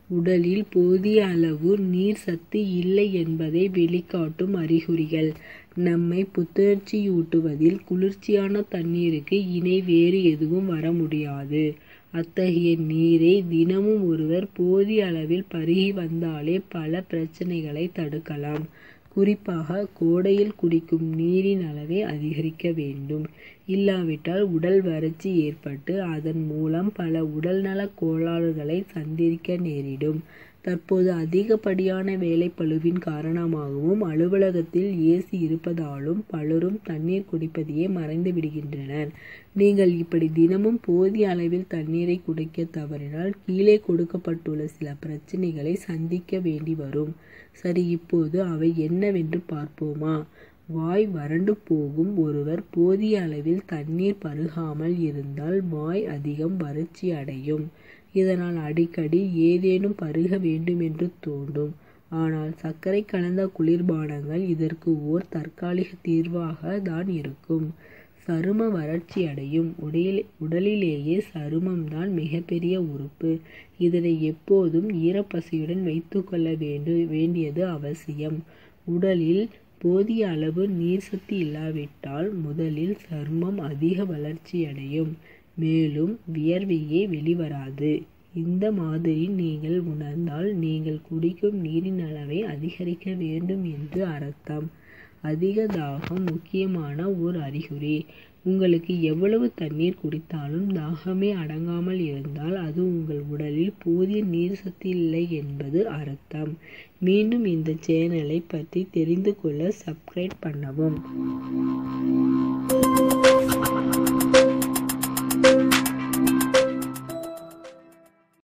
உடலில் போதிய அளவு நீர் சத்து இல்லை என்பதை வெளிக்காட்டும் அறிகுறிகள் நம்மை புத்துணர்ச்சியூட்டுவதில் குளிர்ச்சியான தண்ணீருக்கு இணை வேறு எதுவும் வர முடியாது அத்தகைய நீரை தினமும் ஒருவர் போதிய அளவில் பருகி வந்தாலே பல பிரச்சனைகளை தடுக்கலாம் குறிப்பாக கோடையில் குடிக்கும் நீரின் அளவை அதிகரிக்க வேண்டும் இல்லாவிட்டால் உடல் வறட்சி ஏற்பட்டு அதன் மூலம் பல உடல்நலக் கோளாறுகளை சந்திக்க நேரிடும் தற்போது அதிகப்படியான வேலைப்பளுவின் காரணமாகவும் அலுவலகத்தில் ஏசி இருப்பதாலும் பலரும் தண்ணீர் குடிப்பதையே மறந்து விடுகின்றனர் நீங்கள் இப்படி தினமும் போதிய அளவில் தண்ணீரை குடிக்க தவறினால் கீழே கொடுக்கப்பட்டுள்ள சில பிரச்சனைகளை சந்திக்க வேண்டி வரும் சரி இப்போது அவை என்னவென்று பார்ப்போமா வாய் வறண்டு போகும் ஒருவர் போதிய அளவில் தண்ணீர் பருகாமல் இருந்தால் வாய் அதிகம் வறட்சி அடையும் இதனால் அடிக்கடி ஏதேனும் பருக வேண்டுமென்று தோன்றும் ஆனால் சர்க்கரை கலந்த குளிர்பானங்கள் இதற்கு ஓர் தற்காலிக தீர்வாக தான் இருக்கும் சரும வறட்சி அடையும் உடலில் உடலிலேயே சருமம்தான் மிகப்பெரிய உறுப்பு இதனை எப்போதும் ஈரப்பசையுடன் வைத்துக்கொள்ள வேண்டு வேண்டியது அவசியம் உடலில் போதிய அளவு நீர்சத்து இல்லாவிட்டால் முதலில் சருமம் அதிக வளர்ச்சியடையும் மேலும் வியர்வையே வெளிவராது இந்த மாதிரி நீங்கள் உணர்ந்தால் நீங்கள் குடிக்கும் நீரின் அளவை அதிகரிக்க வேண்டும் என்று அர்த்தம் அதிக தாகம் முக்கியமான ஓர் அறிகுறி உங்களுக்கு எவ்வளவு தண்ணீர் குடித்தாலும் தாகமே அடங்காமல் இருந்தால் அது உங்கள் உடலில் போதிய நீர் சத்து இல்லை என்பது அர்த்தம் மீண்டும் இந்த சேனலை பற்றி தெரிந்து கொள்ள சப்ஸ்கிரைப் பண்ணவும்